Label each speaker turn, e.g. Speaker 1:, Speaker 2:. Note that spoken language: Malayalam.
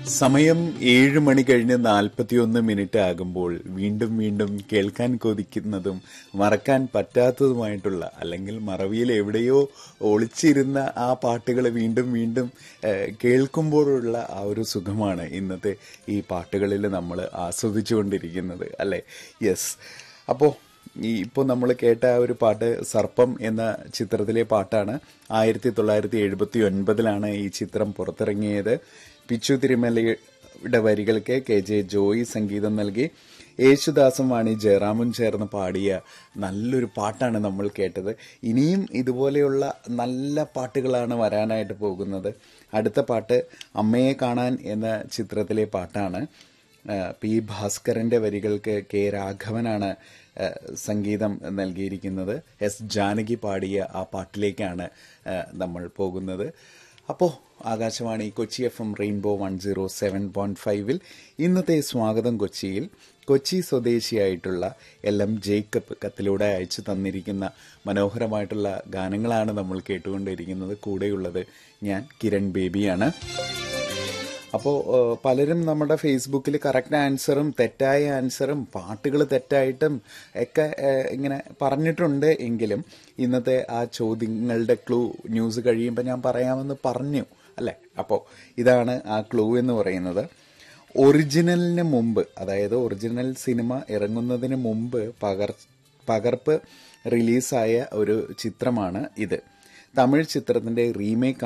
Speaker 1: സമയം ഏഴ് മണി കഴിഞ്ഞ് നാൽപ്പത്തിയൊന്ന് മിനിറ്റ് ആകുമ്പോൾ വീണ്ടും വീണ്ടും കേൾക്കാൻ കൊതിക്കുന്നതും മറക്കാൻ പറ്റാത്തതുമായിട്ടുള്ള അല്ലെങ്കിൽ മറവിയിൽ എവിടെയോ ഒളിച്ചിരുന്ന ആ പാട്ടുകൾ വീണ്ടും വീണ്ടും ഏഹ്, കേൾക്കുമ്പോഴുള്ള ആ ഒരു സുഖമാണ് ഇന്നത്തെ ഈ പാട്ടുകളിൽ നമ്മൾ ആസ്വദിച്ചുകൊണ്ടിരിക്കുന്നത് അല്ലേ യെസ് അപ്പോൾ ഈ ഇപ്പോൾ നമ്മൾ കേട്ട ആ ഒരു പാട്ട് സർപ്പം എന്ന ചിത്രത്തിലെ പാട്ടാണ് ആയിരത്തി തൊള്ളായിരത്തി എഴുപത്തി ഒൻപതിലാണ് ഈ ചിത്രം പുറത്തിറങ്ങിയത് പിച്ചു തിരുമലയുടെ വരികൾക്ക് കെ ജെ ജോയി സംഗീതം നൽകി യേശുദാസും വാണി ജയറാമും ചേർന്ന് പാടിയ നല്ലൊരു പാട്ടാണ് നമ്മൾ കേട്ടത് ഇനിയും ഇതുപോലെയുള്ള നല്ല പാട്ടുകളാണ് വരാനായിട്ട് പോകുന്നത് അടുത്ത പാട്ട് അമ്മയെ കാണാൻ എന്ന ചിത്രത്തിലെ പാട്ടാണ് ആ, പി ഭാസ്കരന്റെ വരികൾക്ക് കെ രാഘവനാണ് ആ, സംഗീതം നൽകിയിരിക്കുന്നത് എസ് ജാനകി പാടിയ ആ പാട്ടിലേക്കാണ് ആ, നമ്മൾ പോകുന്നത് അപ്പോൾ Akashvani Kochi F M rainbow one zero seven point ഫൈവിൽ ഇന്നത്തെ സ്വാഗതം കൊച്ചിയിൽ കൊച്ചി സ്വദേശിയായിട്ടുള്ള എൽ എം ജേക്കബ് കത്തിലൂടെ അയച്ചു തന്നിരിക്കുന്ന മനോഹരമായിട്ടുള്ള ഗാനങ്ങളാണ് നമ്മൾ കേട്ടുകൊണ്ടിരിക്കുന്നത് കൂടെയുള്ളത് ഞാൻ കിരൺ ബേബിയാണ് അപ്പോൾ പലരും നമ്മുടെ ഫേസ്ബുക്കിൽ കറക്റ്റ് ആൻസറും തെറ്റായ ആൻസറും പാട്ടുകൾ തെറ്റായിട്ടും ഒക്കെ ഏഹ്, ഇങ്ങനെ പറഞ്ഞിട്ടുണ്ട് എങ്കിലും ഇന്നത്തെ ആ ചോദ്യങ്ങളുടെ ക്ലൂ ന്യൂസ് കഴിയുമ്പോൾ ഞാൻ പറയാമെന്ന് പറഞ്ഞു അല്ലേ അപ്പോൾ ഇതാണ് ആ ക്ലൂ എന്ന് പറയുന്നത് ഒറിജിനലിന് മുമ്പ് അതായത് ഒറിജിനൽ സിനിമ ഇറങ്ങുന്നതിന് മുമ്പ് പകർ പകർപ്പ് റിലീസായ ഒരു ചിത്രമാണ് ഇത് തമിഴ് ചിത്രത്തിന്റെ റീമേക്ക്